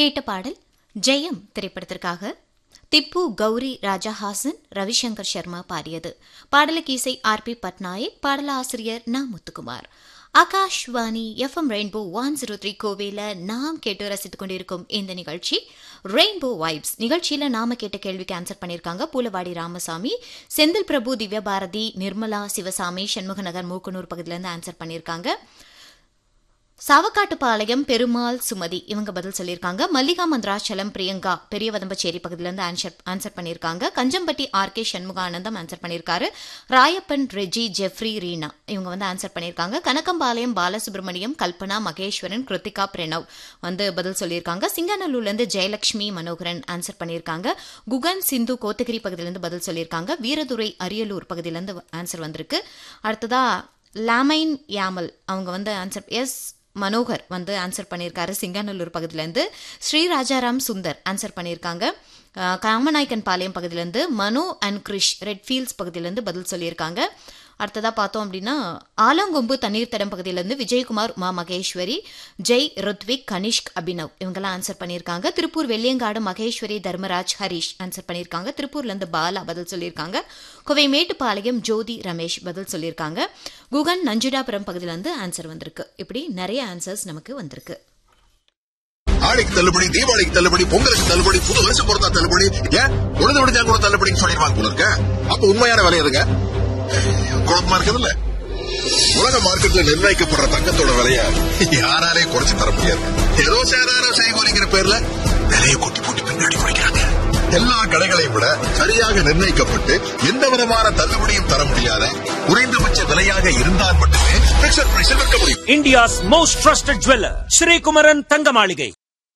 கேட்ட பாடல் ஜெயம் திரைப்படத்திற்காக திப்பு கௌரி ராஜாஹாசன் ரவிசங்கர் சர்மா பாடியது பாடலுக்கு இசை ஆர் பி பட்நாயக் பாடலாசிரியர் Na Muthukumar Akashvani FM Rainbow one zero three கோவையில் நாம் கேட்டு ரசித்துக் கொண்டிருக்கும் இந்த நிகழ்ச்சி ரெயின்போ வைப்ஸ் நிகழ்ச்சியில நாம கேட்ட கேள்விக்கு ஆன்சர் பண்ணியிருக்காங்க பூலவாடி ராமசாமி செந்தில் பிரபு திவ்யபாரதி நிர்மலா சிவசாமி சண்முகநகர் மூக்கனூர் பகுதியிலேருந்து ஆன்சர் பண்ணியிருக்காங்க சாவக்காட்டுப்பாளையம் பெருமாள் சுமதி இவங்க பதில் சொல்லியிருக்காங்க மல்லிகா மந்திராச்சலம் பிரியங்கா பெரியவதம்பச்சேரி பகுதியிலேருந்து ஆன்சர் ஆன்சர் பண்ணியிருக்காங்க Kanjampatti R K Shanmuganandam answer பண்ணியிருக்காரு ராயப்பன் ரெஜி ஜெஃப்ரி ரீனா இவங்க வந்து ஆன்சர் பண்ணியிருக்காங்க கனகம்பாளையம் பாலசுப்ரமணியம் கல்பனா மகேஸ்வரன் கிருத்திகா பிரணவ் வந்து பதில் சொல்லியிருக்காங்க சிங்காநல்லூர்லேருந்து ஜெயலட்சுமி மனோகரன் ஆன்சர் பண்ணியிருக்காங்க குகன் சிந்து கோத்தகிரி பகுதியிலேருந்து பதில் சொல்லியிருக்காங்க வீரதுரை அரியலூர் பகுதியிலேருந்து ஆன்சர் வந்திருக்கு அடுத்ததா லாமைன் யாமல் அவங்க வந்து ஆன்சர் எஸ் மனோகர் வந்து ஆன்சர் பண்ணியிருக்காரு சிங்காநல்லூர் பகுதியிலேருந்து ஸ்ரீ ராஜாராம் சுந்தர் ஆன்சர் பண்ணியிருக்காங்க அஹ், காமநாயக்கன் பாளையம் பகுதியிலேருந்து மனோ அண்ட் கிரிஷ் ரெட்ஃபீல்ட்ஸ் பகுதியிலேருந்து பதில் சொல்லியிருக்காங்க அடுத்ததாக பார்த்தோம் அப்படின்னா ஆலங்கொம்பு தண்ணீர் தடம் பகுதியிலேருந்து விஜயகுமார் உமா மகேஸ்வரி ஜெய் ருத்விக் கனிஷ்க் அபினவ் இவங்கெல்லாம் ஆன்சர் பண்ணியிருக்காங்க திருப்பூர் வெள்ளியங்காடு மகேஸ்வரி தர்மராஜ் ஹரிஷ் ஆன்சர் பண்ணியிருக்காங்க திருப்பூர்லேருந்து பாலா பதில் சொல்லியிருக்காங்க கோவை மேட்டுப்பாளையம் ஜோதி ரமேஷ் பதில் சொல்லியிருக்காங்க குகன் நஞ்சுடாபுரம் பகுதியிலேருந்து ஆன்சர் வந்திருக்கு இப்படி நிறைய ஆன்சர்ஸ் நமக்கு வந்திருக்கு ஆடிக்கு தள்ளுபடி தீபாவளிக்கு தள்ளுபடி பொங்கலுக்கு தள்ளுபடி புது வருஷம் பொறுத்தா தள்ளுபடி ஏன் உழுது விடுஞ்சா கூட தள்ளுபடின்னு சொல்லிடுவாங்க போல இருக்க அப்ப உண்மையான விலை எதுங்க குழப்பமா இருக்குதுல்ல உலக மார்க்கெட்ல நிர்ணயிக்கப்படுற தங்கத்தோட விலைய யாராலே குறைச்சு தர முடியாது ஏதோ சேதாரம் செய்கூலிங்கிற பேர்ல விலையை கொட்டி போட்டு பின்னாடி குறைக்கிறாங்க எல்லா கடைகளையும் விட சரியாக நிர்ணயிக்கப்பட்டு எந்த விதமான தள்ளுபடியும் தர முடியாத குறைந்தபட்ச விலையாக இருந்தால் மட்டுமே பிக்சர் பிரைஸில் விற்க முடியும் India's most trusted jeweler, Sri Kumaran Tanga Maligai.